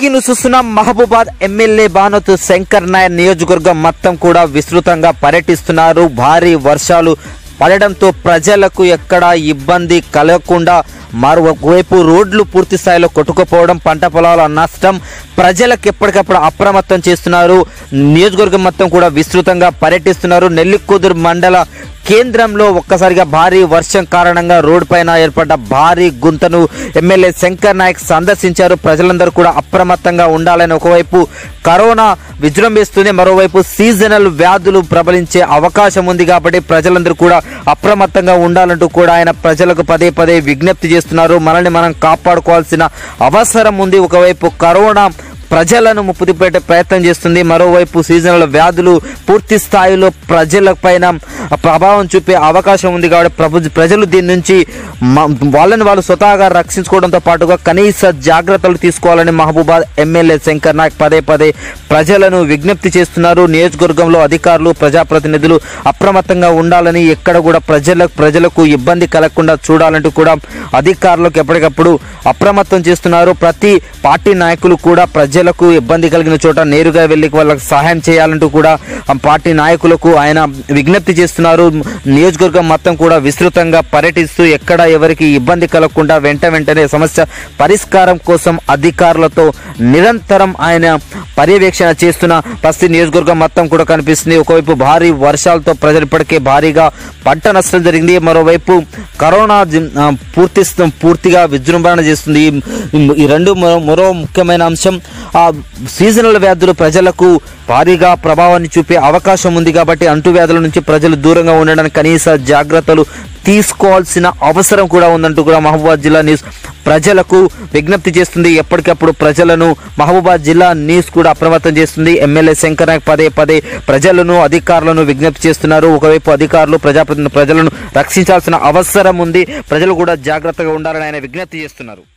breaking news చూస్తున్నాం Mahabubabad MLA Banoth Shankar Nayar నియోజకవర్గం మొత్తం కూడా విస్తృతంగా పర్యటిస్తున్నారు భారీ వర్షాలు పడడంతో ప్రజలకు ఎక్కడ ఇబ్బంది కలగకుండా మరోవైపు రోడ్లు పూర్తి స్థాయిలో కొట్టుకుపోవడం పంట పొలాల నష్టం ప్రజలకు ఎప్పటికప్పుడు అప్రమత్తం చేస్తున్నారు నియోజకవర్గం మొత్తం కూడా విస్తృతంగా పర్యటిస్తున్నారు నెల్లికుదురు మండల కేంద్రంలో ఒక్కసారిగా భారీ వర్షం కారణంగా రోడ్డు పైన ఏర్పడ్డ భారీ గుంతను ఎమ్మెల్యే శంకర్ నాయక్ సందర్శించారు ప్రజలందరూ కూడా అప్రమత్తంగా ఉండాలని ఒకవైపు కరోనా విజృంభిస్తుంది మరోవైపు సీజనల్ వ్యాధులు ప్రబలించే అవకాశం ఉంది కాబట్టి ప్రజలందరూ కూడా అప్రమత్తంగా ఉండాలంటూ కూడా ఆయన ప్రజలకు పదే పదే విజ్ఞప్తి చేస్తున్నారు మనల్ని మనం కాపాడుకోవాల్సిన అవసరం ఉంది ఒకవైపు కరోనా ప్రజలను ముప్పుతిపెట్టే ప్రయత్నం చేస్తుంది మరోవైపు సీజనల్ వ్యాధులు పూర్తి స్థాయిలో ప్రజల పైన ప్రభావం చూపే అవకాశం ఉంది కాబట్టి ప్రభు ప్రజలు దీని నుంచి మ- వాళ్ళని వాళ్ళు స్వతహాగా రక్షించుకోవడంతో పాటుగా కనీస జాగ్రత్తలు తీసుకోవాలని మహబూబాద్ ఎమ్మెల్యే శంకర్ నాయక్ పదే పదే ప్రజలను విజ్ఞప్తి చేస్తున్నారు నియోజకవర్గంలో అధికారులు ప్రజాప్రతినిధులు అప్రమత్తంగా ఉండాలని ఎక్కడ కూడా ప్రజలకు ప్రజలకు ఇబ్బంది కలగకుండా చూడాలంటూ కూడా అధికారులకు ఎప్పటికప్పుడు అప్రమత్తం చేస్తున్నారు ప్రతి పార్టీ నాయకులు కూడా ప్రజలకు ఇబ్బంది కలిగిన చోట నేరుగా వెళ్ళి వాళ్ళకి సహాయం చేయాలంటూ కూడా ఆ పార్టీ నాయకులకు ఆయన విజ్ఞప్తి చేస్తున్నారు నియోజకవర్గం మొత్తం కూడా విస్తృతంగా పర్యటిస్తూ ఎక్కడ ఎవరికి ఇబ్బంది కలగకుండా వెంట వెంటనే సమస్య పరిష్కారం కోసం అధికారులతో నిరంతరం ఆయన పర్యవేక్షణ చేస్తున్న పరిస్థితి నియోజకవర్గం మొత్తం కూడా కనిపిస్తుంది ఒకవైపు భారీ వర్షాలతో ప్రజలు ఇప్పటికే భారీగా పంట నష్టం జరిగింది మరోవైపు కరోనా జి- ఆ, పూర్తి స్థ- పూర్తిగా విజృంభణ చేస్తుంది ఈ- ఈ రెండు మరో మరో ముఖ్యమైన అంశం ఆ సీజనల్ వ్యాధులు ప్రజలకు భారీగా ప్రభావాన్ని చూపే అవకాశం ఉంది కాబట్టి అంటువ్యాధుల నుంచి ప్రజలు దూరంగా ఉండడానికి కనీస జాగ్రత్తలు తీసుకోవాల్సిన అవసరం కూడా ఉందంటూ కూడా మహబూబాద్ జిల్లా న్యూస్ ప్రజలకు విజ్ఞప్తి చేస్తుంది ఎప్పటికప్పుడు ప్రజలను మహబూబాద్ జిల్లా న్యూస్ కూడా అప్రమత్తం చేస్తుంది ఎమ్మెల్యే శంకర్ నాయక్ పదే పదే ప్రజలను అధికారులను విజ్ఞప్తి చేస్తున్నారు ఒకవైపు అధికారులు ప్రజాప్రతినిధులు ప్రజలను రక్షించాల్సిన అవసరం ఉంది ప్రజలు కూడా జాగ్రత్తగా ఉండాలని ఆయన విజ్ఞప్తి చేస్తున్నారు